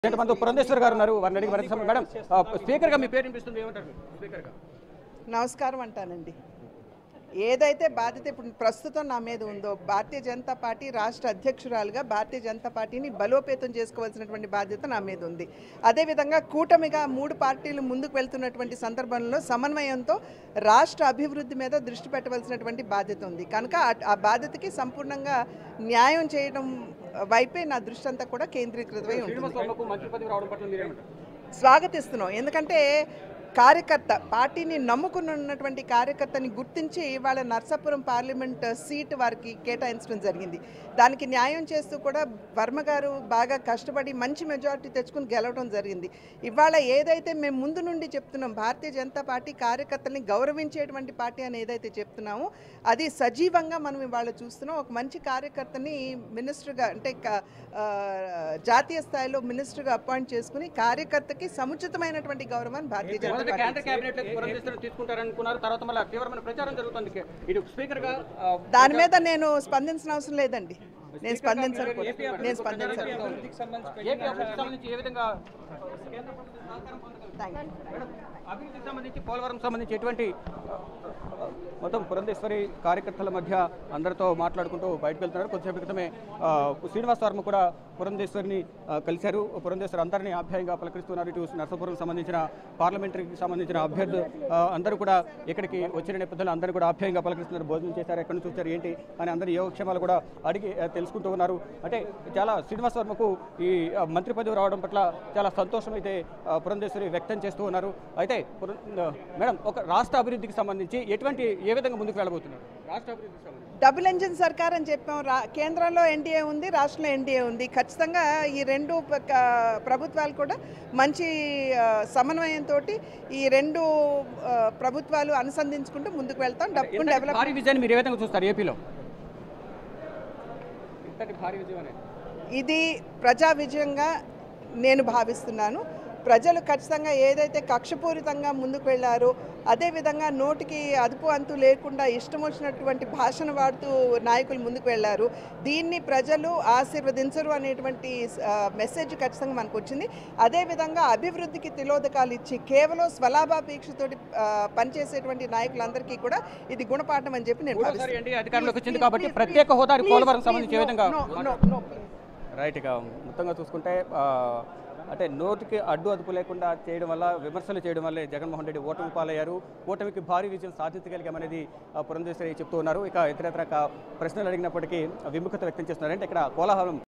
అంటే మనతో పురంధేశ్వర్ గారు ఉన్నారు వారిని అడిగి మరింత సమయం- మేడం ఆ, స్పీకర్గా మీ పేరు వినిపిస్తుంది ఏమంటారు మీరు? స్పీకర్గా నమస్కారం అంటానండి ఏదైతే బాధ్యత ఇప్పుడు ప్రస్తుతం నా మీద ఉందో భారతీయ జనతా పార్టీ రాష్ట్ర అధ్యక్షురాలుగా భారతీయ జనతా పార్టీని బలోపేతం చేసుకోవాల్సినటువంటి బాధ్యత నా మీద ఉంది అదేవిధంగా కూటమిగా మూడు పార్టీలు ముందుకు వెళ్తున్నటువంటి సందర్భంలో సమన్వయంతో రాష్ట్ర అభివృద్ధి మీద దృష్టి పెట్టవలసినటువంటి బాధ్యత ఉంది కనుక ఆ- ఆ బాధ్యతకి సంపూర్ణంగా న్యాయం చేయడం వైపే నా దృష్టి అంతా కూడా కేంద్రీకృతమై ఉంటుంది శ్రీనివాస్ వర్మకు మంత్రి పదవి రావడం పట్ల మీరేమంటారు స్వాగతిస్తున్నాం ఎందుకంటే కార్యకర్త పార్టీని నమ్ముకుని ఉన్నటువంటి కార్యకర్తని గుర్తించి వాళ్ళ నర్సాపురం పార్లమెంట్ సీట్ వారికి కేటాయించడం జరిగింది దానికి న్యాయం చేస్తూ కూడా వర్మ గారు బాగా కష్టపడి మంచి మెజారిటీ తెచ్చుకుని గెలవడం జరిగింది ఇవాళ ఏదైతే మేము ముందు నుండి చెప్తున్నాం భారతీయ జనతా పార్టీ కార్యకర్తల్ని గౌరవించేటువంటి పార్టీ అని ఏదైతే చెప్తున్నామో అది సజీవంగా మనం ఇవాళ చూస్తున్నాం ఒక మంచి కార్యకర్తని మినిస్టర్గా అంటే క- ఆ, జాతీయ స్థాయిలో మినిస్టర్గా అపాయింట్ చేసుకుని కార్యకర్తకి సముచితమైనటువంటి గౌరవాన్ని భారతీయ జనతా మొదట పార్టీ కేంద్ర కేబినెట్ పురంధేశ్వర్ తీసుకుంటారనుకున్నారు తర్వాత మళ్ళీ తీవ్రమైన ప్రచారం జరుగుతుంది ఇటు స్పీకర్గా ఆ, దాని మీద నేను స్పందించిన అవసరం లేదండి నేను స్పందించను కూడా. ఏపీ నేను స్పందించను ఏపీ అభివృద్ధికి సంబంధించి ఏ విధంగా థ్యాంక్ యూ మేడం, అభివృద్ధికి సంబంధించి పోలవరం సంబంధించి ఎటువంటి మొత్తం పురంధేశ్వరి కార్యకర్తల మధ్య అందరితో మాట్లాడుకుంటూ బయటకు వెళ్తున్నారు కొద్దిసేపు క్రితమే ఆ, శ్రీనివాస్ వర్మ కూడా పురంధేశ్వరిని ఆ, కలిశారు పురంధేశ్వరి అందరినీ ఆప్యాయంగా పలకరిస్తున్నారు ఇటు నర్సాపురం సంబంధించిన పార్లమెంటరీకి సంబంధించిన అభ్యర్థులు ఆ, అందరూ కూడా ఇక్కడికి వచ్చిన నేపథ్యంలో అందరూ కూడా ఆప్యాయంగా పలకరిస్తున్నారు భోజనం చేశారు ఎక్కడి నుంచి వచ్చారు ఏంటి అని అందరి యోగక్షేమాలు కూడా అడిగి ఆ, తెలుసుకుంటూ ఉన్నారు అంటే చాలా శ్రీనివాస్ వర్మకు ఈ ఆ, మంత్రి పదవి రావడం పట్ల చాలా సంతోషం అయితే ఆ, పురంధేశ్వరి వ్యక్తం చేస్తూ ఉన్నారు అయితే పురం- ఆ, మేడం ఒక రాష్ట్ర అభివృద్ధికి సంబంధించి ఎటువంటి ఏ విధంగా ముందుకు వెళ్ళబోతున్నారు రాష్ట్ర అభివృద్ధికి సంబంధించి డబుల్ ఇంజిన్ సర్కార్ అని చెప్పాం రా కేంద్రంలో ఎన్డీఏ ఉంది రాష్ట్రంలో ఎన్డీఏ ఉంది ఖచ్చితంగా ఈ రెండు ప- క- ప్రభుత్వాలు కూడా మంచి ఆ, సమన్వయంతో ఈ రెండు ఆ, ప్రభుత్వాలు అనుసంధించుకుంటూ ముందుకు వెళ్తాం డబ్బు ఇంతటి డెవలప్ భారీ విజయాన్ని మీరు ఏ విధంగా చూస్తారు ఏపీలో ఇంతటి భారీ విజయం అనేది ఇది ప్రజా విజయంగా నేను భావిస్తున్నాను ప్రజలు ఖచ్చితంగా ఏదైతే కక్షపూరితంగా ముందుకు వెళ్ళారో అదేవిధంగా నోటికి అదుపు అంతు లేకుండా ఇష్టం వచ్చినటువంటి భాషను వాడుతూ నాయకులు ముందుకు వెళ్ళారు దీన్ని ప్రజలు ఆశీర్వదించరు అనేటువంటి ఆ, మెసేజ్ ఖచ్చితంగా మనకు వచ్చింది అదేవిధంగా అభివృద్ధికి తిలోదకాలు ఇచ్చి కేవలం స్వలాభాపేక్షతోటి ఆ, పనిచేసేటువంటి నాయకులందరికీ కూడా ఇది గుణపాఠం అని చెప్పి నేను మూడోసారి భావిస్తున్నాను ఎన్డీఏ అధికారంలోకి వచ్చింది కాబట్టి ప్రత్యేక హోదాని పోలవరం సంబంధించి ఏ విధంగా No, no, no, please. Right ఇక మొత్తంగా చూసుకుంటే ఆ, అంటే నోటికి అడ్డు అదుపు లేకుండా చేయడం వల్ల విమర్శలు చేయడం వల్లే జగన్మోహన్ రెడ్డి ఓటమి పాలయ్యారు ఓటమికి భారీ విజయం సాధించగలిగామనేది ఆ, పురంధేశ్వరి చెప్తూ ఉన్నారు ఇక ఇతరత్ర క- ప్రశ్నలు అడిగినప్పటికీ విముఖత వ్యక్తం చేస్తున్నారు అంటే ఇక్కడ కోలాహలం